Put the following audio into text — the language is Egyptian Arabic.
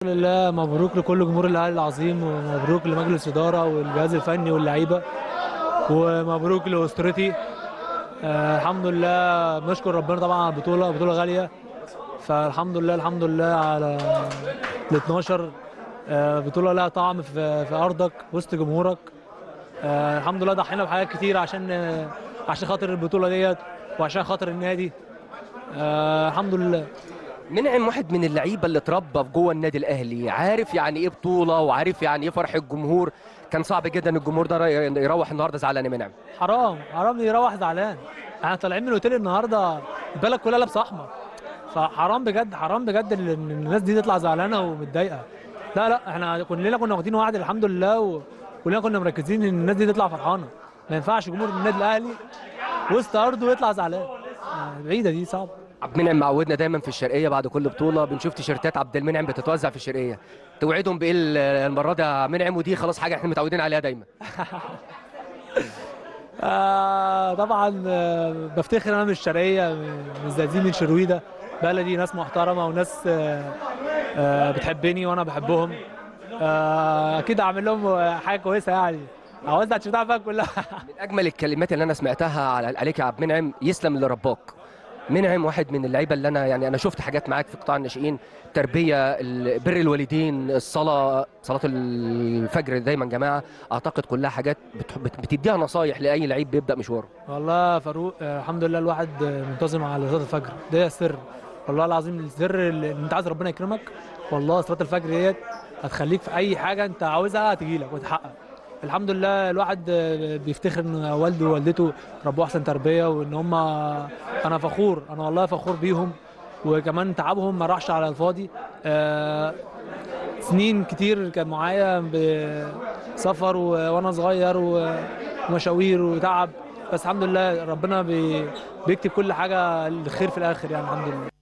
لله مبروك لكل جمهور الاهلي العظيم ومبروك لمجلس الاداره والجهاز الفني واللعيبه ومبروك لاسرتي آه الحمد لله بنشكر ربنا طبعا على البطوله بطوله غاليه فالحمد لله الحمد لله على ال 12 آه بطوله لها طعم في, في ارضك وسط جمهورك آه الحمد لله ضحينا بحاجات كتير عشان آه عشان خاطر البطوله ديت وعشان خاطر النادي آه الحمد لله منعم واحد من اللعيبه اللي اتربى في جوه النادي الاهلي عارف يعني ايه بطوله وعارف يعني ايه فرح الجمهور كان صعب جدا الجمهور ده يروح النهارده زعلان يا منعم حرام حرام يروح زعلان احنا طالعين من الاوتيل النهارده البلد كلها لابسه احمر فحرام بجد حرام بجد ان الناس دي تطلع زعلانه ومتضايقه لا لا احنا كلنا كنا واخدين وعد الحمد لله وكلنا كنا مركزين ان الناس دي تطلع فرحانه ما ينفعش جمهور النادي الاهلي وسط ارضه يطلع زعلان بعيده دي صعبه عبد المنعم معودنا دايما في الشرقيه بعد كل بطوله بنشوف تيشيرتات عبد المنعم بتتوزع في الشرقيه توعدهم بايه المره دي يا منعم ودي خلاص حاجه احنا متعودين عليها دايما آه طبعا آه بفتخر انا من الشرقيه من الزقازيق من شرويده بلدي ناس محترمه وناس آه آه بتحبني وانا بحبهم آه اكيد اعمل لهم حاجه كويسه يعني اوزع التيشيرتات بقى كلها من اجمل الكلمات اللي انا سمعتها عليك يا عبد المنعم يسلم اللي رباك منعم واحد من اللعيبه اللي انا يعني انا شفت حاجات معاك في قطاع الناشئين تربيه بر الوالدين الصلاه صلاه الفجر دايما جماعه اعتقد كلها حاجات بتديها نصايح لاي لعيب بيبدا مشواره والله فاروق الحمد لله الواحد منتظم على صلاه الفجر ده سر والله العظيم السر اللي انت عايز ربنا يكرمك والله صلاه الفجر ديت هتخليك في اي حاجه انت عاوزها هتجي لك وتحقق الحمد لله الواحد بيفتخر ان والده ووالدته ربوه احسن تربيه وان هم انا فخور انا والله فخور بيهم وكمان تعبهم ما راحش على الفاضي آه سنين كتير كان معايا بسفر وانا صغير ومشاوير وتعب بس الحمد لله ربنا بي بيكتب كل حاجه الخير في الاخر يعني الحمد لله